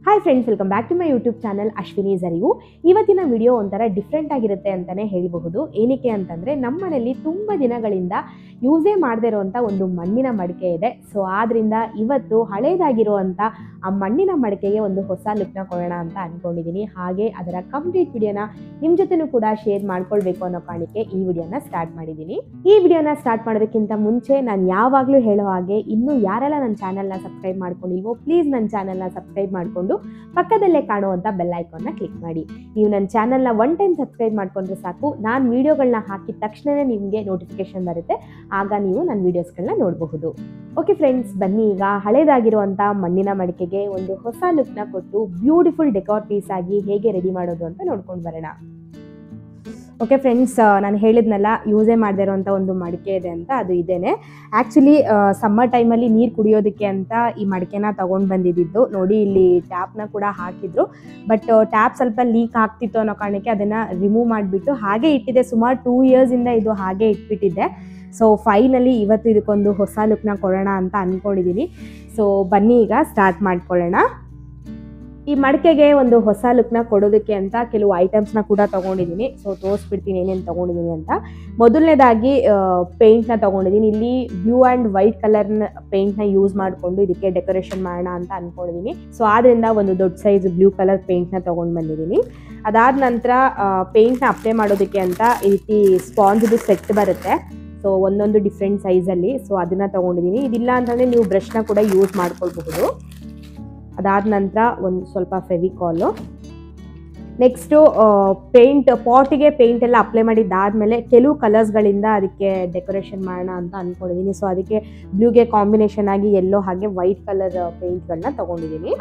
hi friends welcome back to my YouTube channel Ashwini ಜರಿವು ಇವತ್ತಿನ video ಒಂಥರ ಡಿಫ್ರೆಂಟ್ ಆಗಿರುತ್ತೆ ಅಂತಲೇ ಹೇಳಬಹುದು ಏನಕ್ಕೆ ಅಂತಂದರೆ ನಮ್ಮನೇಲಿ ತುಂಬ ದಿನಗಳಿಂದ ಯೂಸೇ ಮಾಡದೇ ಇರುವಂಥ ಒಂದು ಮಣ್ಣಿನ ಮಡಿಕೆ ಇದೆ ಸೊ ಆದ್ದರಿಂದ ಇವತ್ತು ಹಳೇದಾಗಿರುವಂಥ ಆ ಮಣ್ಣಿನ ಮಡಿಕೆಗೆ ಒಂದು ಹೊಸ ಲುಕ್ನ ಕೊಡೋಣ ಅಂತ ಅಂದ್ಕೊಂಡಿದ್ದೀನಿ ಹಾಗೆ ಅದರ ಕಂಪ್ಲೀಟ್ ವಿಡಿಯೋನ ನಿಮ್ಮ ಜೊತೆನೂ ಕೂಡ ಶೇರ್ ಮಾಡ್ಕೊಳ್ಬೇಕು ಅನ್ನೋ ಕಾರಣಕ್ಕೆ ಈ ವಿಡಿಯೋನ ಸ್ಟಾರ್ಟ್ ಮಾಡಿದ್ದೀನಿ ಈ ವಿಡಿಯೋನ ಸ್ಟಾರ್ಟ್ ಮಾಡೋದಕ್ಕಿಂತ ಮುಂಚೆ ನಾನು ಯಾವಾಗಲೂ ಹೇಳೋ ಹಾಗೆ ಇನ್ನೂ ಯಾರೆಲ್ಲ ನನ್ನ ಚಾನಲ್ನ ಸಬ್ಸ್ಕ್ರೈಬ್ ಮಾಡ್ಕೊಂಡಿಲ್ವೋ ಪ್ಲೀಸ್ ನನ್ನ ಚಾನಲ್ನ ಸಬ್ಸ್ಕ್ರೈಬ್ ಮಾಡಿಕೊಂಡು ಪಕ್ಕದಲ್ಲೇ ಕಾಣುವಂಥ ಬೆಲ್ ಐಕಾನ್ನ ಕ್ಲಿಕ್ ಮಾಡಿ ನೀವು ನನ್ನ ಚಾನಲ್ನ ಒನ್ ಟೈಮ್ ಸಬ್ಸ್ಕ್ರೈಬ್ ಮಾಡ್ಕೊಂಡ್ರೆ ಸಾಕು ನಾನು ವೀಡಿಯೋಗಳನ್ನ ಹಾಕಿದ ತಕ್ಷಣವೇ ನಿಮಗೆ ನೋಟಿಫಿಕೇಶನ್ ಬರುತ್ತೆ ಆಗ ನೀವು ನನ್ನ ವೀಡಿಯೋಸ್ಗಳನ್ನ ನೋಡಬಹುದು ಓಕೆ ಫ್ರೆಂಡ್ಸ್ ಬನ್ನಿ ಈಗ ಹಳೇದಾಗಿರುವಂಥ ಮಣ್ಣಿನ ಮಡಿಕೆಗೆ ಒಂದು ಹೊಸ ಲುಕ್ನ ಕೊಟ್ಟು ಬ್ಯೂಟಿಫುಲ್ ಡೆಕೋರ್ ಪೀಸ್ ಆಗಿ ಹೇಗೆ ರೆಡಿ ಮಾಡೋದು ಅಂತ ನೋಡ್ಕೊಂಡು ಬರೋಣ ಓಕೆ ಫ್ರೆಂಡ್ಸ್ ನಾನು ಹೇಳಿದ್ನಲ್ಲ ಯೂಸೇ ಮಾಡದೇ ಇರೋವಂಥ ಒಂದು ಮಡಿಕೆ ಇದೆ ಅಂತ ಅದು ಇದೇನೆ ಆ್ಯಕ್ಚುಲಿ ಸಮ್ಮರ್ ಟೈಮಲ್ಲಿ ನೀರು ಕುಡಿಯೋದಕ್ಕೆ ಅಂತ ಈ ಮಡಿಕೆನ ತೊಗೊಂಡು ಬಂದಿದ್ದು ನೋಡಿ ಇಲ್ಲಿ ಟ್ಯಾಪ್ನ ಕೂಡ ಹಾಕಿದ್ರು ಬಟ್ ಟ್ಯಾಪ್ ಸ್ವಲ್ಪ ಲೀಕ್ ಆಗ್ತಿತ್ತು ಅನ್ನೋ ಕಾರಣಕ್ಕೆ ಅದನ್ನು ರಿಮೂವ್ ಮಾಡಿಬಿಟ್ಟು ಹಾಗೆ ಇಟ್ಟಿದೆ ಸುಮಾರು ಟೂ ಇಯರ್ಸಿಂದ ಇದು ಹಾಗೆ ಇಟ್ಬಿಟ್ಟಿದ್ದೆ ಸೊ ಫೈನಲಿ ಇವತ್ತು ಇದಕ್ಕೊಂದು ಹೊಸ ಲುಕ್ನ ಕೊಡೋಣ ಅಂತ ಅಂದ್ಕೊಂಡಿದ್ದೀನಿ ಸೊ ಬನ್ನಿ ಈಗ ಸ್ಟಾರ್ಟ್ ಮಾಡ್ಕೊಳ್ಳೋಣ ಈ ಮಡಿಕೆಗೆ ಒಂದು ಹೊಸ ಲುಕ್ನ ಕೊಡೋದಕ್ಕೆ ಅಂತ ಕೆಲವು ಐಟಮ್ಸ್ನ ಕೂಡ ತೊಗೊಂಡಿದ್ದೀನಿ ಸೊ ತೋರಿಸ್ಬಿಡ್ತೀನಿ ಏನೇನು ತೊಗೊಂಡಿದ್ದೀನಿ ಅಂತ ಮೊದಲನೇದಾಗಿ ಪೇಂಟ್ನ ತೊಗೊಂಡಿದ್ದೀನಿ ಇಲ್ಲಿ ಬ್ಲೂ ಆ್ಯಂಡ್ ವೈಟ್ ಕಲರ್ನ ಪೇಂಟ್ನ ಯೂಸ್ ಮಾಡಿಕೊಂಡು ಇದಕ್ಕೆ ಡೆಕೋರೇಷನ್ ಮಾಡೋಣ ಅಂತ ಅಂದ್ಕೊಂಡಿದ್ದೀನಿ ಸೊ ಆದ್ದರಿಂದ ಒಂದು ದೊಡ್ಡ ಸೈಜ್ ಬ್ಲೂ ಕಲರ್ ಪೇಂಟ್ನ ತೊಗೊಂಡು ಬಂದಿದ್ದೀನಿ ಅದಾದ ನಂತರ ಪೇಂಟ್ನ ಅಪ್ಲೈ ಮಾಡೋದಕ್ಕೆ ಅಂತ ಈ ರೀತಿ ಸ್ಪಾಂಜ್ದು ಸೆಟ್ ಬರುತ್ತೆ ಸೊ ಒಂದೊಂದು ಡಿಫ್ರೆಂಟ್ ಸೈಜಲ್ಲಿ ಸೊ ಅದನ್ನು ತೊಗೊಂಡಿದ್ದೀನಿ ಇದಿಲ್ಲ ಅಂತಂದರೆ ನೀವು ಬ್ರಷ್ನ ಕೂಡ ಯೂಸ್ ಮಾಡ್ಕೊಳ್ಬಹುದು ಅದಾದ ನಂತರ ಒಂದು ಸ್ವಲ್ಪ ಫೆವಿಕಾಲು ನೆಕ್ಸ್ಟು ಪೇಂಟ್ ಪಾಟಿಗೆ ಪೇಂಟ್ ಎಲ್ಲ ಅಪ್ಲೈ ಮಾಡಿದ್ದಾದಮೇಲೆ ಕೆಲವು ಕಲರ್ಸ್ಗಳಿಂದ ಅದಕ್ಕೆ ಡೆಕೋರೇಷನ್ ಮಾಡೋಣ ಅಂತ ಅಂದ್ಕೊಂಡಿದ್ದೀನಿ ಸೊ ಅದಕ್ಕೆ ಬ್ಲೂಗೆ ಕಾಂಬಿನೇಷನ್ ಆಗಿ ಎಲ್ಲೋ ಹಾಗೆ ವೈಟ್ ಕಲರ್ ಪೇಂಟ್ಗಳನ್ನ ತೊಗೊಂಡಿದ್ದೀನಿ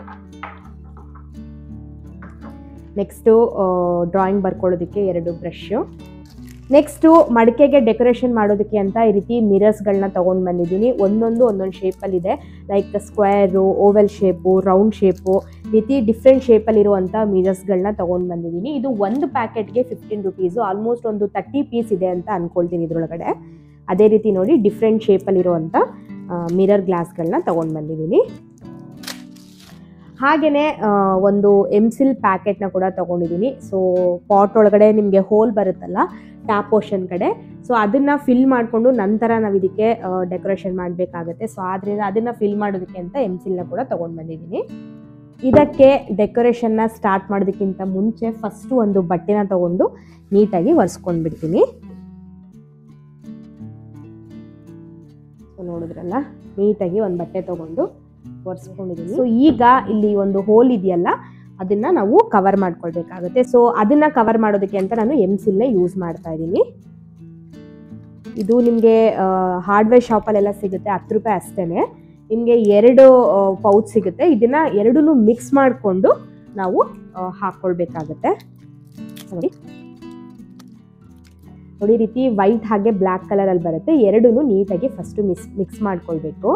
ನೆಕ್ಸ್ಟು ಡ್ರಾಯಿಂಗ್ ಬರ್ಕೊಳ್ಳೋದಕ್ಕೆ ಎರಡು ಬ್ರಷು ನೆಕ್ಸ್ಟು ಮಡಿಕೆಗೆ ಡೆಕೋರೇಷನ್ ಮಾಡೋದಕ್ಕೆ ಅಂತ ಈ ರೀತಿ ಮಿರರ್ಸ್ಗಳನ್ನ ತೊಗೊಂಡು ಬಂದಿದ್ದೀನಿ ಒಂದೊಂದು ಒಂದೊಂದು ಶೇಪಲ್ಲಿದೆ like square oval shape round shape ರೀತಿ ಡಿಫ್ರೆಂಟ್ ಶೇಪಲ್ಲಿರುವಂಥ ಮಿರರ್ಸ್ಗಳನ್ನ ತೊಗೊಂಡು ಬಂದಿದ್ದೀನಿ ಇದು ಒಂದು ಪ್ಯಾಕೆಟ್ಗೆ ಫಿಫ್ಟೀನ್ ರುಪೀಸು ಆಲ್ಮೋಸ್ಟ್ ಒಂದು ತರ್ಟಿ ಪೀಸ್ ಇದೆ ಅಂತ ಅಂದ್ಕೊಳ್ತೀನಿ ಇದ್ರೊಳಗಡೆ ಅದೇ ರೀತಿ ನೋಡಿ ಡಿಫ್ರೆಂಟ್ ಶೇಪಲ್ಲಿರುವಂಥ ಮಿರರ್ ಗ್ಲಾಸ್ಗಳನ್ನ ತೊಗೊಂಡು ಬಂದಿದ್ದೀನಿ ಹಾಗೆಯೇ ಒಂದು ಎಮ್ಸಿಲ್ ಪ್ಯಾಕೆಟ್ನ ಕೂಡ ತೊಗೊಂಡಿದ್ದೀನಿ ಸೊ ಪಾಟ್ ಒಳಗಡೆ ನಿಮಗೆ ಹೋಲ್ ಬರುತ್ತಲ್ಲ ಟ್ಯಾಪ್ ಪೋರ್ಷನ್ ಕಡೆ ಸೊ ಅದನ್ನು ಫಿಲ್ ಮಾಡಿಕೊಂಡು ನಂತರ ನಾವು ಇದಕ್ಕೆ ಡೆಕೋರೇಷನ್ ಮಾಡಬೇಕಾಗತ್ತೆ ಸೊ ಆದ್ದರಿಂದ ಅದನ್ನು ಫಿಲ್ ಮಾಡೋದಕ್ಕೆ ಅಂತ ಎಮ್ಸಿಲ್ನ ಕೂಡ ತೊಗೊಂಡು ಬಂದಿದ್ದೀನಿ ಇದಕ್ಕೆ ಡೆಕೋರೇಷನ್ನ ಸ್ಟಾರ್ಟ್ ಮಾಡೋದಕ್ಕಿಂತ ಮುಂಚೆ ಫಸ್ಟು ಒಂದು ಬಟ್ಟೆನ ತೊಗೊಂಡು ನೀಟಾಗಿ ಒರೆಸ್ಕೊಂಡು ಬಿಡ್ತೀನಿ ಸೊ ನೋಡಿದ್ರಲ್ಲ ನೀಟಾಗಿ ಒಂದು ಬಟ್ಟೆ ತೊಗೊಂಡು ಒರೆಸ್ಕೊಂಡಿದ್ದೀನಿ ಸೊ ಈಗ ಇಲ್ಲಿ ಒಂದು ಹೋಲ್ ಇದೆಯಲ್ಲ ಅದನ್ನ ನಾವು ಕವರ್ ಮಾಡ್ಕೊಳ್ಬೇಕಾಗುತ್ತೆ ಸೊ ಅದನ್ನ ಕವರ್ ಮಾಡೋದಕ್ಕೆ ಅಂತ ನಾನು ಎಮ್ಸಿಲ್ನ ಯೂಸ್ ಮಾಡ್ತಾ ಇದ್ದೀನಿ ಇದು ನಿಮಗೆ ಹಾರ್ಡ್ವೇರ್ ಶಾಪಲ್ಲೆಲ್ಲ ಸಿಗುತ್ತೆ ಹತ್ತು ರೂಪಾಯಿ ಅಷ್ಟೇ ನಿಮಗೆ ಎರಡು ಪೌಚ್ ಸಿಗುತ್ತೆ ಇದನ್ನ ಎರಡೂ ಮಿಕ್ಸ್ ಮಾಡಿಕೊಂಡು ನಾವು ಹಾಕ್ಕೊಳ್ಬೇಕಾಗತ್ತೆ ನೋಡಿ ನೋಡಿ ಈ ರೀತಿ ವೈಟ್ ಹಾಗೆ ಬ್ಲ್ಯಾಕ್ ಕಲರಲ್ಲಿ ಬರುತ್ತೆ ಎರಡೂ ನೀಟಾಗಿ ಫಸ್ಟು ಮಿಕ್ಸ್ ಮಿಕ್ಸ್ ಮಾಡ್ಕೊಳ್ಬೇಕು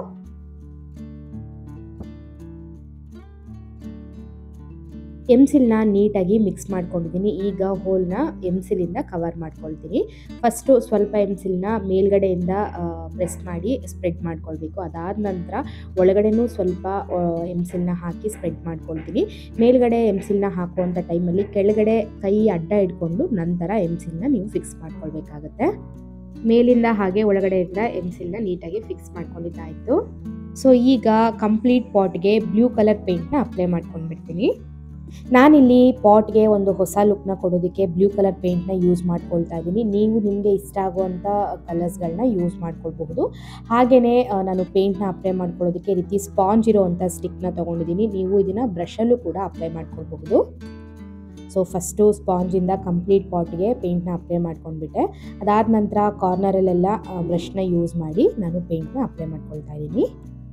ಎಮ್ಸಿಲ್ನ ನೀಟಾಗಿ ಮಿಕ್ಸ್ ಮಾಡ್ಕೊಂಡಿದ್ದೀನಿ ಈಗ ಹೋಲ್ನ ಎಮ್ಸಿಲಿಂದ ಕವರ್ ಮಾಡ್ಕೊಳ್ತೀನಿ ಫಸ್ಟು ಸ್ವಲ್ಪ ಎಮ್ಸಿಲ್ನ ಮೇಲ್ಗಡೆಯಿಂದ ಪ್ರೆಸ್ ಮಾಡಿ ಸ್ಪ್ರೆಡ್ ಮಾಡ್ಕೊಳ್ಬೇಕು ಅದಾದ ನಂತರ ಒಳಗಡೆನೂ ಸ್ವಲ್ಪ ಎಮ್ಸಿಲ್ನ ಹಾಕಿ ಸ್ಪ್ರೆಡ್ ಮಾಡ್ಕೊಳ್ತೀನಿ ಮೇಲ್ಗಡೆ ಎಮ್ಸಿಲ್ನ ಹಾಕುವಂಥ ಟೈಮಲ್ಲಿ ಕೆಳಗಡೆ ಕೈ ಅಡ್ಡ ಇಟ್ಕೊಂಡು ನಂತರ ಎಮ್ಸಿಲ್ನ ನೀವು ಫಿಕ್ಸ್ ಮಾಡ್ಕೊಳ್ಬೇಕಾಗತ್ತೆ ಮೇಲಿಂದ ಹಾಗೆ ಒಳಗಡೆಯಿಂದ ಎಮ್ಸಿಲ್ನ ನೀಟಾಗಿ ಫಿಕ್ಸ್ ಮಾಡ್ಕೊಂಡಿದ್ದಾಯಿತು ಸೊ ಈಗ ಕಂಪ್ಲೀಟ್ ಪಾಟ್ಗೆ ಬ್ಲೂ ಕಲರ್ ಪೇಂಟ್ನ ಅಪ್ಲೈ ಮಾಡ್ಕೊಂಡ್ಬಿಡ್ತೀನಿ ನಾನಿಲ್ಲಿ ಪಾಟ್ಗೆ ಒಂದು ಹೊಸ ಲುಕ್ನ ಕೊಡೋದಕ್ಕೆ ಬ್ಲೂ ಕಲರ್ ಪೇಂಟ್ನ ಯೂಸ್ ಮಾಡ್ಕೊಳ್ತಾ ಇದ್ದೀನಿ ನೀವು ನಿಮಗೆ ಇಷ್ಟ ಆಗುವಂಥ ಕಲರ್ಸ್ಗಳನ್ನ ಯೂಸ್ ಮಾಡ್ಕೊಳ್ಬಹುದು ಹಾಗೆಯೇ ನಾನು ಪೇಂಟ್ನ ಅಪ್ಲೈ ಮಾಡ್ಕೊಳ್ಳೋದಕ್ಕೆ ರೀತಿ ಸ್ಪಾಂಜ್ ಇರೋವಂಥ ಸ್ಟಿಕ್ನ ತೊಗೊಂಡಿದ್ದೀನಿ ನೀವು ಇದನ್ನು ಬ್ರಷಲ್ಲೂ ಕೂಡ ಅಪ್ಲೈ ಮಾಡ್ಕೊಳ್ಬಹುದು ಸೊ ಫಸ್ಟು ಸ್ಪಾಂಜಿಂದ ಕಂಪ್ಲೀಟ್ ಪಾಟ್ಗೆ ಪೇಂಟ್ನ ಅಪ್ಲೈ ಮಾಡ್ಕೊಂಡ್ಬಿಟ್ಟೆ ಅದಾದ ನಂತರ ಕಾರ್ನರಲ್ಲೆಲ್ಲ ಬ್ರಷ್ನ ಯೂಸ್ ಮಾಡಿ ನಾನು ಪೇಂಟ್ನ ಅಪ್ಲೈ ಮಾಡ್ಕೊಳ್ತಾ ಇದ್ದೀನಿ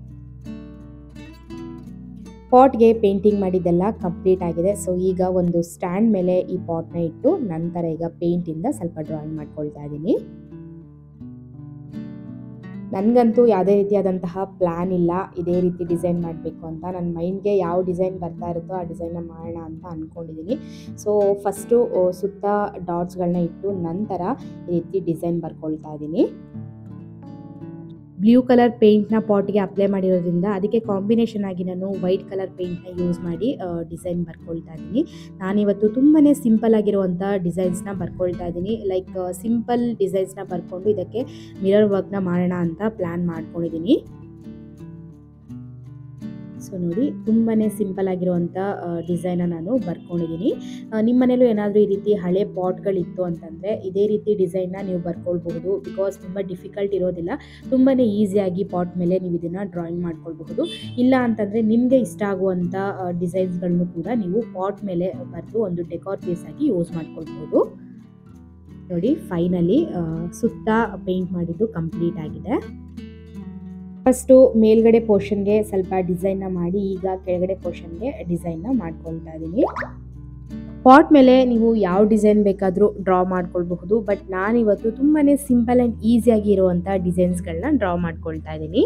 ಪಾಟ್ಗೆ ಪೇಂಟಿಂಗ್ ಮಾಡಿದ್ದೆಲ್ಲ ಕಂಪ್ಲೀಟ್ ಆಗಿದೆ ಸೊ ಈಗ ಒಂದು ಸ್ಟ್ಯಾಂಡ್ ಮೇಲೆ ಈ ಪಾಟ್ನ ಇಟ್ಟು ನಂತರ ಈಗ ಪೇಂಟಿಂದ ಸ್ವಲ್ಪ ಡ್ರಾಯಿಂಗ್ ಮಾಡ್ಕೊಳ್ತಾ ಇದ್ದೀನಿ ನನಗಂತೂ ಯಾವುದೇ ರೀತಿಯಾದಂತಹ ಪ್ಲ್ಯಾನ್ ಇಲ್ಲ ಇದೇ ರೀತಿ ಡಿಸೈನ್ ಮಾಡಬೇಕು ಅಂತ ನನ್ನ ಮೈಂಡ್ಗೆ ಯಾವ ಡಿಸೈನ್ ಬರ್ತಾ ಇರುತ್ತೋ ಆ ಡಿಸೈನ್ನ ಮಾಡೋಣ ಅಂತ ಅಂದ್ಕೊಂಡಿದ್ದೀನಿ ಸೊ ಫಸ್ಟು ಸುತ್ತ ಡಾಟ್ಸ್ಗಳನ್ನ ಇಟ್ಟು ನಂತರ ಈ ರೀತಿ ಡಿಸೈನ್ ಬರ್ಕೊಳ್ತಾ ಇದ್ದೀನಿ ಬ್ಲೂ ಕಲರ್ ಪೇಂಟ್ನ ಪಾಟ್ಗೆ ಅಪ್ಲೈ ಮಾಡಿರೋದ್ರಿಂದ ಅದಕ್ಕೆ ಕಾಂಬಿನೇಷನ್ ಆಗಿ ನಾನು ವೈಟ್ ಕಲರ್ ಪೇಂಟ್ನ ಯೂಸ್ ಮಾಡಿ ಡಿಸೈನ್ ಬರ್ಕೊಳ್ತಾ ಇದ್ದೀನಿ ನಾನಿವತ್ತು ತುಂಬಾ ಸಿಂಪಲ್ ಆಗಿರುವಂಥ ಡಿಸೈನ್ಸ್ನ ಬರ್ಕೊಳ್ತಾ ಇದ್ದೀನಿ ಲೈಕ್ ಸಿಂಪಲ್ ಡಿಸೈನ್ಸ್ನ ಬರ್ಕೊಂಡು ಇದಕ್ಕೆ ಮಿರರ್ ವರ್ಕ್ನ ಮಾಡೋಣ ಅಂತ ಪ್ಲ್ಯಾನ್ ಮಾಡ್ಕೊಂಡಿದ್ದೀನಿ ಸೊ ನೋಡಿ ತುಂಬಾ ಸಿಂಪಲ್ ಆಗಿರುವಂಥ ಡಿಸೈನ ನಾನು ಬರ್ಕೊಂಡಿದ್ದೀನಿ ನಿಮ್ಮ ಮನೇಲೂ ಏನಾದರೂ ಈ ರೀತಿ ಹಳೆ ಪಾಟ್ಗಳಿತ್ತು ಅಂತಂದರೆ ಇದೇ ರೀತಿ ಡಿಸೈನ್ನ ನೀವು ಬರ್ಕೊಳ್ಬಹುದು ಬಿಕಾಸ್ ತುಂಬ ಡಿಫಿಕಲ್ಟ್ ಇರೋದಿಲ್ಲ ತುಂಬಾ ಈಸಿಯಾಗಿ ಪಾಟ್ ಮೇಲೆ ನೀವು ಇದನ್ನು ಡ್ರಾಯಿಂಗ್ ಮಾಡ್ಕೊಳ್ಬಹುದು ಇಲ್ಲ ಅಂತಂದರೆ ನಿಮಗೆ ಇಷ್ಟ ಆಗುವಂಥ ಡಿಸೈನ್ಸ್ಗಳನ್ನು ಕೂಡ ನೀವು ಪಾಟ್ ಮೇಲೆ ಬರೆದು ಒಂದು ಡೆಕೋರ್ ಪೀಸ್ ಆಗಿ ಯೂಸ್ ಮಾಡ್ಕೊಳ್ಬೋದು ನೋಡಿ ಫೈನಲಿ ಸುತ್ತ ಪೇಂಟ್ ಮಾಡಿದ್ದು ಕಂಪ್ಲೀಟ್ ಆಗಿದೆ ಫಸ್ಟು ಮೇಲ್ಗಡೆ ಪೋರ್ಷನ್ಗೆ ಸ್ವಲ್ಪ ಡಿಸೈನ್ನ ಮಾಡಿ ಈಗ ಕೆಳಗಡೆ ಪೋರ್ಷನ್ಗೆ ಡಿಸೈನ್ನ ಮಾಡ್ಕೊಳ್ತಾ ಇದ್ದೀನಿ ಪಾಟ್ ಮೇಲೆ ನೀವು ಯಾವ ಡಿಸೈನ್ ಬೇಕಾದರೂ ಡ್ರಾ ಮಾಡ್ಕೊಳ್ಬಹುದು ಬಟ್ ನಾನಿವತ್ತು ತುಂಬಾ ಸಿಂಪಲ್ ಆ್ಯಂಡ್ ಈಸಿಯಾಗಿ ಇರುವಂಥ ಡಿಸೈನ್ಸ್ಗಳನ್ನ ಡ್ರಾ ಮಾಡ್ಕೊಳ್ತಾ ಇದ್ದೀನಿ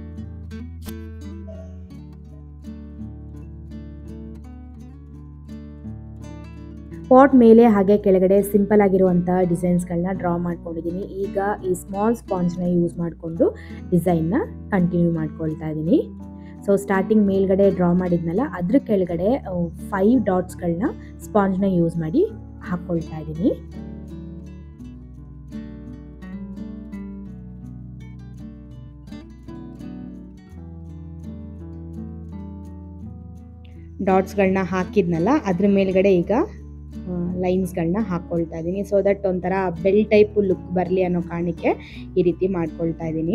ಪಾಟ್ ಮೇಲೆ ಹಾಗೆ ಕೆಳಗಡೆ ಸಿಂಪಲ್ ಆಗಿರುವಂಥ ಡಿಸೈನ್ಸ್ಗಳನ್ನ ಡ್ರಾ ಮಾಡ್ಕೊಂಡಿದ್ದೀನಿ ಈಗ ಈ ಸ್ಮಾಲ್ ಸ್ಪಾಂಜ್ನ ಯೂಸ್ ಮಾಡಿಕೊಂಡು ಡಿಸೈನ್ನ ಕಂಟಿನ್ಯೂ ಮಾಡ್ಕೊಳ್ತಾ ಇದ್ದೀನಿ ಸೊ ಸ್ಟಾರ್ಟಿಂಗ್ ಮೇಲ್ಗಡೆ ಡ್ರಾ ಮಾಡಿದ್ನಲ್ಲ ಅದ್ರ ಕೆಳಗಡೆ ಫೈವ್ ಡಾಟ್ಸ್ಗಳನ್ನ ಸ್ಪಾಂಜ್ನ ಯೂಸ್ ಮಾಡಿ ಹಾಕ್ಕೊಳ್ತಾ ಇದ್ದೀನಿ ಡಾಟ್ಸ್ಗಳನ್ನ ಹಾಕಿದ್ನಲ್ಲ ಅದ್ರ ಮೇಲ್ಗಡೆ ಈಗ ಲೈನ್ಸ್ಗಳನ್ನ ಹಾಕ್ಕೊಳ್ತಾ ಇದ್ದೀನಿ ಸೊ ದಟ್ ಒಂಥರ ಬೆಲ್ ಟೈಪ್ ಲುಕ್ ಬರಲಿ ಅನ್ನೋ ಕಾರಣಕ್ಕೆ ಈ ರೀತಿ ಮಾಡ್ಕೊಳ್ತಾ ಇದ್ದೀನಿ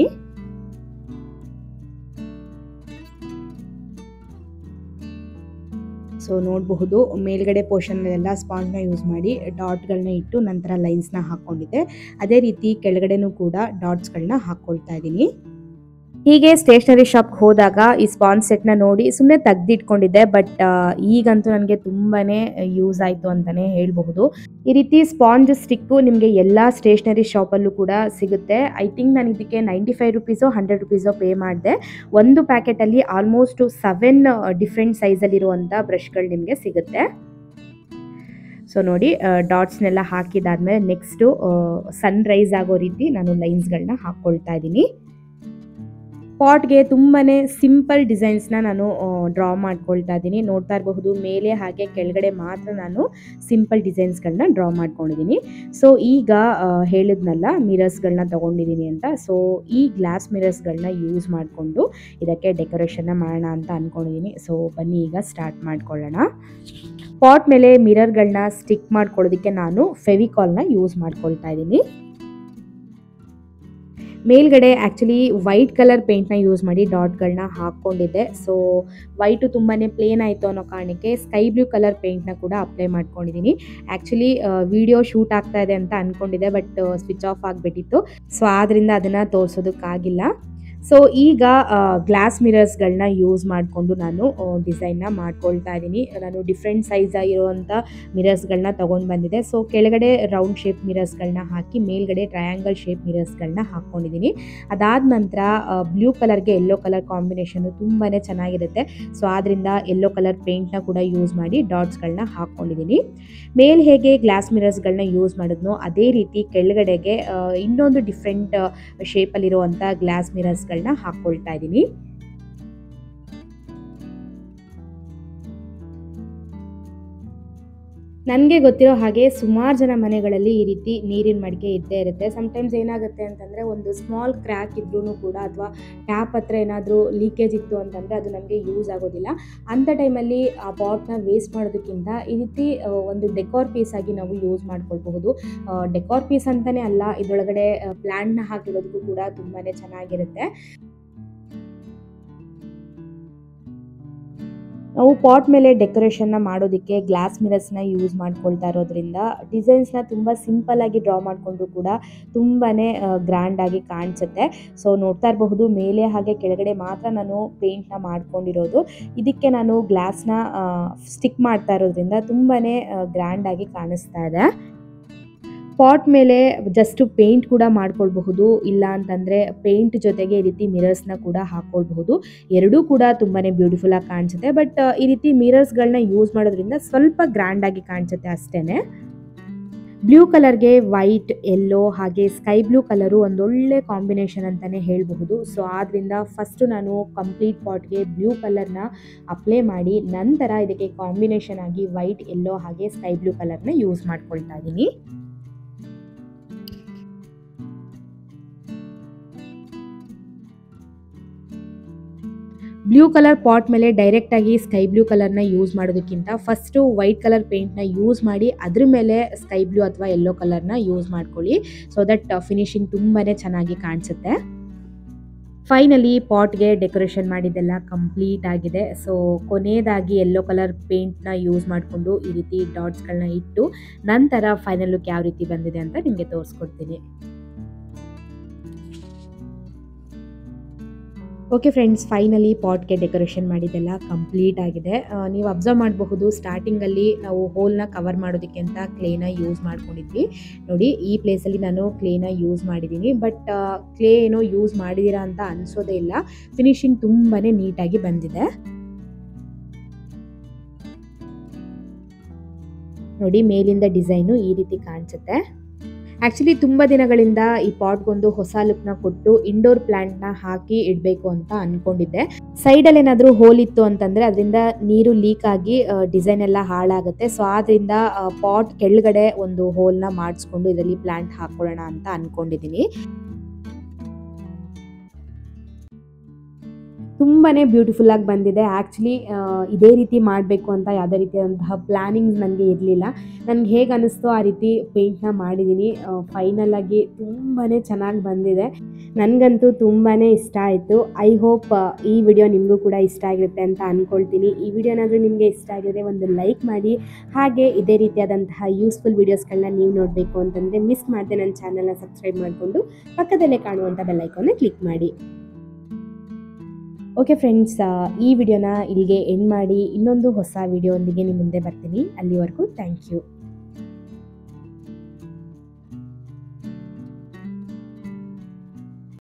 ಸೊ ನೋಡಬಹುದು ಮೇಲ್ಗಡೆ ಪೋರ್ಷನ್ನೆಲ್ಲ ಸ್ಪಾಂಜ್ನ ಯೂಸ್ ಮಾಡಿ ಡಾಟ್ಗಳನ್ನ ಇಟ್ಟು ನಂತರ ಲೈನ್ಸ್ನ ಹಾಕ್ಕೊಂಡಿದ್ದೆ ಅದೇ ರೀತಿ ಕೆಳಗಡೆನೂ ಕೂಡ ಡಾಟ್ಸ್ಗಳನ್ನ ಹಾಕ್ಕೊಳ್ತಾ ಇದ್ದೀನಿ ಹೀಗೆ ಸ್ಟೇಷ್ನರಿ ಶಾಪ್ಗೆ ಹೋದಾಗ ಈ ಸ್ಪಾನ್ಸ್ ಸೆಟ್ನ ನೋಡಿ ಸುಮ್ಮನೆ ತೆಗ್ದಿಟ್ಕೊಂಡಿದ್ದೆ ಬಟ್ ಈಗಂತೂ ನನಗೆ ತುಂಬಾ ಯೂಸ್ ಆಯಿತು ಅಂತಲೇ ಹೇಳಬಹುದು ಈ ರೀತಿ ಸ್ಪಾಂಜ್ ಸ್ಟಿಕ್ಕು ನಿಮಗೆ ಎಲ್ಲ ಸ್ಟೇಷ್ನರಿ ಶಾಪಲ್ಲೂ ಕೂಡ ಸಿಗುತ್ತೆ ಐ ಥಿಂಕ್ ನಾನು ಇದಕ್ಕೆ ನೈಂಟಿ ಫೈವ್ ರುಪೀಸೋ ಹಂಡ್ರೆಡ್ ರುಪೀಸೋ ಪೇ ಮಾಡಿದೆ ಒಂದು ಪ್ಯಾಕೆಟಲ್ಲಿ ಆಲ್ಮೋಸ್ಟ್ ಸೆವೆನ್ ಡಿಫ್ರೆಂಟ್ ಸೈಜಲ್ಲಿರುವಂಥ ಬ್ರಷ್ಗಳು ನಿಮಗೆ ಸಿಗುತ್ತೆ ಸೊ ನೋಡಿ ಡಾಟ್ಸ್ನೆಲ್ಲ ಹಾಕಿದಾದ್ಮೇಲೆ ನೆಕ್ಸ್ಟು ಸನ್ ರೈಸ್ ಆಗೋ ರೀತಿ ನಾನು ಲೈನ್ಸ್ಗಳನ್ನ ಹಾಕ್ಕೊಳ್ತಾ ಇದ್ದೀನಿ ಪಾಟ್ಗೆ ತುಂಬಾ ಸಿಂಪಲ್ ಡಿಸೈನ್ಸ್ನ ನಾನು ಡ್ರಾ ಮಾಡ್ಕೊಳ್ತಾ ಇದ್ದೀನಿ ನೋಡ್ತಾ ಇರಬಹುದು ಮೇಲೆ ಹಾಗೆ ಕೆಳಗಡೆ ಮಾತ್ರ ನಾನು ಸಿಂಪಲ್ ಡಿಸೈನ್ಸ್ಗಳನ್ನ ಡ್ರಾ ಮಾಡ್ಕೊಂಡಿದ್ದೀನಿ ಸೊ ಈಗ ಹೇಳಿದ್ನಲ್ಲ ಮಿರರ್ಸ್ಗಳನ್ನ ತೊಗೊಂಡಿದ್ದೀನಿ ಅಂತ ಸೊ ಈ ಗ್ಲಾಸ್ ಮಿರರ್ಸ್ಗಳನ್ನ ಯೂಸ್ ಮಾಡಿಕೊಂಡು ಇದಕ್ಕೆ ಡೆಕೋರೇಷನ್ನ ಮಾಡೋಣ ಅಂತ ಅಂದ್ಕೊಂಡಿದ್ದೀನಿ ಸೊ ಬನ್ನಿ ಈಗ ಸ್ಟಾರ್ಟ್ ಮಾಡ್ಕೊಳ್ಳೋಣ ಪಾಟ್ ಮೇಲೆ ಮಿರರ್ಗಳನ್ನ ಸ್ಟಿಕ್ ಮಾಡ್ಕೊಳ್ಳೋದಕ್ಕೆ ನಾನು ಫೆವಿಕಾಲ್ನ ಯೂಸ್ ಮಾಡ್ಕೊಳ್ತಾ ಇದ್ದೀನಿ ಮೇಲ್ಗಡೆ ಆ್ಯಕ್ಚುಲಿ ವೈಟ್ ಕಲರ್ ಪೇಂಟ್ನ ಯೂಸ್ ಮಾಡಿ ಡಾಟ್ಗಳನ್ನ ಹಾಕ್ಕೊಂಡಿದ್ದೆ ಸೊ ವೈಟು ತುಂಬಾ ಪ್ಲೇನ್ ಆಯಿತು ಅನ್ನೋ ಕಾರಣಕ್ಕೆ ಸ್ಕೈ ಬ್ಲೂ ಕಲರ್ ಪೇಂಟ್ನ ಕೂಡ ಅಪ್ಲೈ ಮಾಡ್ಕೊಂಡಿದ್ದೀನಿ ಆ್ಯಕ್ಚುಲಿ ವಿಡಿಯೋ ಶೂಟ್ ಆಗ್ತಾ ಇದೆ ಅಂತ ಅಂದ್ಕೊಂಡಿದ್ದೆ ಬಟ್ ಸ್ವಿಚ್ ಆಫ್ ಆಗಿಬಿಟ್ಟಿತ್ತು ಸೊ ಆದ್ದರಿಂದ ಅದನ್ನು ತೋರಿಸೋದಕ್ಕಾಗಿಲ್ಲ ಸೊ ಈಗ ಗ್ಲಾಸ್ ಮಿರರ್ಸ್ಗಳನ್ನ ಯೂಸ್ ಮಾಡಿಕೊಂಡು ನಾನು ಡಿಸೈನ್ನ ಮಾಡ್ಕೊಳ್ತಾ ಇದ್ದೀನಿ ನಾನು ಡಿಫ್ರೆಂಟ್ ಸೈಜ್ ಆಗಿರುವಂಥ ಮಿರರ್ಸ್ಗಳನ್ನ ತೊಗೊಂಡು ಬಂದಿದೆ ಸೊ ಕೆಳಗಡೆ ರೌಂಡ್ ಶೇಪ್ ಮಿರರ್ಸ್ಗಳನ್ನ ಹಾಕಿ ಮೇಲ್ಗಡೆ ಟ್ರಯಾಂಗಲ್ ಶೇಪ್ ಮಿರರ್ಸ್ಗಳನ್ನ ಹಾಕ್ಕೊಂಡಿದ್ದೀನಿ ಅದಾದ ನಂತರ ಬ್ಲೂ ಕಲರ್ಗೆ ಯೆಲ್ಲೋ ಕಲರ್ ಕಾಂಬಿನೇಷನು ತುಂಬಾ ಚೆನ್ನಾಗಿರುತ್ತೆ ಸೊ ಆದ್ದರಿಂದ ಯೆಲ್ಲೋ ಕಲರ್ ಪೇಂಟ್ನ ಕೂಡ ಯೂಸ್ ಮಾಡಿ ಡಾಟ್ಸ್ಗಳನ್ನ ಹಾಕ್ಕೊಂಡಿದ್ದೀನಿ ಮೇಲ್ ಹೇಗೆ ಗ್ಲಾಸ್ ಮಿರರ್ಸ್ಗಳನ್ನ ಯೂಸ್ ಮಾಡಿದ್ನೋ ಅದೇ ರೀತಿ ಕೆಳಗಡೆಗೆ ಇನ್ನೊಂದು ಡಿಫ್ರೆಂಟ್ ಶೇಪಲ್ಲಿರುವಂಥ ಗ್ಲಾಸ್ ಮಿರರ್ಸ್ಗಳನ್ನ ಹಾಕ್ಕೊಳ್ತಾ ಇದ್ದೀನಿ ನನಗೆ ಗೊತ್ತಿರೋ ಹಾಗೆ ಸುಮಾರು ಜನ ಮನೆಗಳಲ್ಲಿ ಈ ರೀತಿ ನೀರಿನ ಮಡಿಕೆ ಇದ್ದೇ ಇರುತ್ತೆ ಸಮ್ಟೈಮ್ಸ್ ಏನಾಗುತ್ತೆ ಅಂತಂದರೆ ಒಂದು ಸ್ಮಾಲ್ ಕ್ರ್ಯಾಕ್ ಇದ್ರೂ ಕೂಡ ಅಥವಾ ಟ್ಯಾಪ್ ಹತ್ರ ಏನಾದರೂ ಲೀಕೇಜ್ ಇತ್ತು ಅಂತಂದರೆ ಅದು ನಮಗೆ ಯೂಸ್ ಆಗೋದಿಲ್ಲ ಅಂಥ ಟೈಮಲ್ಲಿ ಆ ಪಾಟ್ನ ವೇಸ್ಟ್ ಮಾಡೋದಕ್ಕಿಂತ ಈ ರೀತಿ ಒಂದು ಡೆಕೋರ್ ಪೀಸ್ ಆಗಿ ನಾವು ಯೂಸ್ ಮಾಡ್ಕೊಳ್ಬಹುದು ಡೆಕೋರ್ ಪೀಸ್ ಅಂತಲೇ ಅಲ್ಲ ಇದರೊಳಗಡೆ ಪ್ಲ್ಯಾಂಟ್ನ ಹಾಕಿರೋದಕ್ಕೂ ಕೂಡ ತುಂಬಾ ಚೆನ್ನಾಗಿರುತ್ತೆ ನಾವು ಪಾಟ್ ಮೇಲೆ ಡೆಕೋರೇಷನ್ನ ಮಾಡೋದಕ್ಕೆ ಗ್ಲಾಸ್ ಮಿರರ್ಸ್ನ ಯೂಸ್ ಮಾಡ್ಕೊಳ್ತಾ ಇರೋದ್ರಿಂದ ಡಿಸೈನ್ಸ್ನ ತುಂಬ ಸಿಂಪಲ್ಲಾಗಿ ಡ್ರಾ ಮಾಡಿಕೊಂಡ್ರು ಕೂಡ ತುಂಬಾ ಗ್ರ್ಯಾಂಡಾಗಿ ಕಾಣಿಸುತ್ತೆ ಸೊ ನೋಡ್ತಾ ಇರಬಹುದು ಮೇಲೆ ಹಾಗೆ ಕೆಳಗಡೆ ಮಾತ್ರ ನಾನು ಪೇಂಟ್ನ ಮಾಡ್ಕೊಂಡಿರೋದು ಇದಕ್ಕೆ ನಾನು ಗ್ಲಾಸ್ನ ಸ್ಟಿಕ್ ಮಾಡ್ತಾ ಇರೋದ್ರಿಂದ ತುಂಬಾ ಗ್ರ್ಯಾಂಡಾಗಿ ಕಾಣಿಸ್ತಾ ಇದೆ ಪಾಟ್ ಮೇಲೆ ಜಸ್ಟ್ ಪೇಂಟ್ ಕೂಡ ಮಾಡ್ಕೊಳ್ಬಹುದು ಇಲ್ಲ ಅಂತಂದರೆ ಪೇಂಟ್ ಜೊತೆಗೆ ಈ ರೀತಿ ಮಿರರ್ಸ್ನ ಕೂಡ ಹಾಕ್ಕೊಳ್ಬಹುದು ಎರಡೂ ಕೂಡ ತುಂಬಾ ಬ್ಯೂಟಿಫುಲ್ಲಾಗಿ ಕಾಣಿಸುತ್ತೆ ಬಟ್ ಈ ರೀತಿ ಮಿರರ್ಸ್ಗಳನ್ನ ಯೂಸ್ ಮಾಡೋದ್ರಿಂದ ಸ್ವಲ್ಪ ಗ್ರ್ಯಾಂಡಾಗಿ ಕಾಣಿಸುತ್ತೆ ಅಷ್ಟೇ ಬ್ಲೂ ಕಲರ್ಗೆ ವೈಟ್ ಎಲ್ಲೋ ಹಾಗೆ ಸ್ಕೈ ಬ್ಲೂ ಕಲರು ಒಂದೊಳ್ಳೆ ಕಾಂಬಿನೇಷನ್ ಅಂತಲೇ ಹೇಳಬಹುದು ಸೊ ಆದ್ದರಿಂದ ಫಸ್ಟು ನಾನು ಕಂಪ್ಲೀಟ್ ಪಾಟ್ಗೆ ಬ್ಲೂ ಕಲರ್ನ ಅಪ್ಲೈ ಮಾಡಿ ನಂತರ ಇದಕ್ಕೆ ಕಾಂಬಿನೇಷನ್ ಆಗಿ ವೈಟ್ ಎಲ್ಲೋ ಹಾಗೆ ಸ್ಕೈ ಬ್ಲೂ ಕಲರ್ನ ಯೂಸ್ ಮಾಡ್ಕೊಳ್ತಾ ಇದ್ದೀನಿ ಬ್ಲೂ ಕಲರ್ ಪಾಟ್ ಮೇಲೆ ಡೈರೆಕ್ಟಾಗಿ ಸ್ಕೈ ಬ್ಲೂ ಕಲರ್ನ ಯೂಸ್ ಮಾಡೋದಕ್ಕಿಂತ ಫಸ್ಟು ವೈಟ್ ಕಲರ್ ಪೇಂಟ್ನ ಯೂಸ್ ಮಾಡಿ ಅದ್ರ ಮೇಲೆ ಸ್ಕೈ ಬ್ಲೂ ಅಥವಾ ಯೆಲ್ಲೋ ಕಲರ್ನ ಯೂಸ್ ಮಾಡ್ಕೊಳ್ಳಿ ಸೊ ದಟ್ ಫಿನಿಶಿಂಗ್ ತುಂಬಾ ಚೆನ್ನಾಗಿ ಕಾಣಿಸುತ್ತೆ ಫೈನಲಿ ಪಾಟ್ಗೆ ಡೆಕೋರೇಷನ್ ಮಾಡಿದ್ದೆಲ್ಲ ಕಂಪ್ಲೀಟ್ ಆಗಿದೆ ಸೊ ಕೊನೆಯದಾಗಿ ಯೆಲ್ಲೋ ಕಲರ್ ಪೇಂಟ್ನ ಯೂಸ್ ಮಾಡಿಕೊಂಡು ಈ ರೀತಿ ಡಾಟ್ಸ್ಗಳನ್ನ ಇಟ್ಟು ನಂತರ ಫೈನಲ್ ಲುಕ್ ಯಾವ ರೀತಿ ಬಂದಿದೆ ಅಂತ ನಿಮಗೆ ತೋರಿಸ್ಕೊಡ್ತೀನಿ ಓಕೆ ಫ್ರೆಂಡ್ಸ್ ಫೈನಲಿ ಪಾಟ್ಗೆ ಡೆಕೋರೇಷನ್ ಮಾಡಿದ್ದೆಲ್ಲ ಕಂಪ್ಲೀಟ್ ಆಗಿದೆ ಆ, ನೀವು ಅಬ್ಸರ್ವ್ ಮಾಡಬಹುದು ಸ್ಟಾರ್ಟಿಂಗಲ್ಲಿ ನಾವು ಹೋಲ್ನ ಕವರ್ ಮಾಡೋದಕ್ಕೆ ಅಂತ ಕ್ಲೇನ ಯೂಸ್ ಮಾಡ್ಕೊಂಡಿದ್ವಿ ನೋಡಿ ಈ ಪ್ಲೇಸಲ್ಲಿ ನಾನು ಕ್ಲೇನ ಯೂಸ್ ಮಾಡಿದ್ದೀನಿ ಬಟ್ ಕ್ಲೇ ಏನೋ ಯೂಸ್ ಮಾಡಿದ್ದೀರಾ ಅಂತ ಅನಿಸೋದೇ ಇಲ್ಲ ಫಿನಿಶಿಂಗ್ ತುಂಬಾ ನೀಟಾಗಿ ಬಂದಿದೆ ನೋಡಿ ಮೇಲಿಂದ ಡಿಸೈನು ಈ ರೀತಿ ಕಾಣಿಸುತ್ತೆ ಆ್ಯಕ್ಚುಲಿ ತುಂಬ ದಿನಗಳಿಂದ ಈ ಪಾಟ್ಗೊಂದು ಹೊಸ ಲುಕ್ನ ಕೊಟ್ಟು ಇಂಡೋರ್ ಪ್ಲಾಂಟ್ನ ಹಾಕಿ ಇಡಬೇಕು ಅಂತ ಅಂದ್ಕೊಂಡಿದ್ದೆ ಸೈಡಲ್ಲಿ ಏನಾದರೂ ಹೋಲ್ ಇತ್ತು ಅಂತಂದರೆ ಅದರಿಂದ ನೀರು ಲೀಕ್ ಆಗಿ ಡಿಸೈನ್ ಎಲ್ಲ ಹಾಳಾಗುತ್ತೆ ಸೊ ಆದ್ದರಿಂದ ಪಾಟ್ ಕೆಳಗಡೆ ಒಂದು ಹೋಲ್ನ ಮಾಡಿಸ್ಕೊಂಡು ಇದರಲ್ಲಿ ಪ್ಲಾಂಟ್ ಹಾಕೊಳ್ಳೋಣ ಅಂತ ಅಂದ್ಕೊಂಡಿದ್ದೀನಿ ತುಂಬಾ ಬ್ಯೂಟಿಫುಲ್ ಆಗಿ ಬಂದಿದೆ ಆ್ಯಕ್ಚುಲಿ ಇದೇ ರೀತಿ ಮಾಡಬೇಕು ಅಂತ ಯಾವುದೇ ರೀತಿಯಾದಂತಹ ಪ್ಲ್ಯಾನಿಂಗ್ಸ್ ನನಗೆ ಇರಲಿಲ್ಲ ನನಗೆ ಹೇಗೆ ಅನ್ನಿಸ್ತೋ ಆ ರೀತಿ ಪೇಂಟ್ನ ಮಾಡಿದ್ದೀನಿ ಫೈನಲ್ ಆಗಿ ತುಂಬಾ ಚೆನ್ನಾಗಿ ಬಂದಿದೆ ನನಗಂತೂ ತುಂಬಾ ಇಷ್ಟ ಆಯಿತು ಐ ಹೋಪ್ ಈ ವಿಡಿಯೋ ನಿಮಗೂ ಕೂಡ ಇಷ್ಟ ಆಗಿರುತ್ತೆ ಅಂತ ಅಂದ್ಕೊಳ್ತೀನಿ ಈ ವಿಡಿಯೋ ಏನಾದರೂ ನಿಮಗೆ ಇಷ್ಟ ಆಗಿದೆ ಒಂದು ಲೈಕ್ ಮಾಡಿ ಹಾಗೆ ಇದೇ ರೀತಿಯಾದಂತಹ ಯೂಸ್ಫುಲ್ ವೀಡಿಯೋಸ್ಗಳನ್ನ ನೀವು ನೋಡಬೇಕು ಅಂತಂದರೆ ಮಿಸ್ ಮಾಡದೆ ನನ್ನ ಚಾನಲ್ನ ಸಬ್ಸ್ಕ್ರೈಬ್ ಮಾಡಿಕೊಂಡು ಪಕ್ಕದಲ್ಲೇ ಕಾಣುವಂಥ ಬೆಲ್ಲೈಕನ್ನ ಕ್ಲಿಕ್ ಮಾಡಿ ಓಕೆ ಫ್ರೆಂಡ್ಸ್ ಈ ವಿಡಿಯೋನ ಇಲ್ಲಿಗೆ ಎಂಡ್ ಮಾಡಿ ಇನ್ನೊಂದು ಹೊಸ ವಿಡಿಯೋ ಒಂದಿಗೆ ನಿಮ್ಮ ಮುಂದೆ ಬರ್ತೀನಿ ಅಲ್ಲಿವರೆಗೂ ಥ್ಯಾಂಕ್ ಯು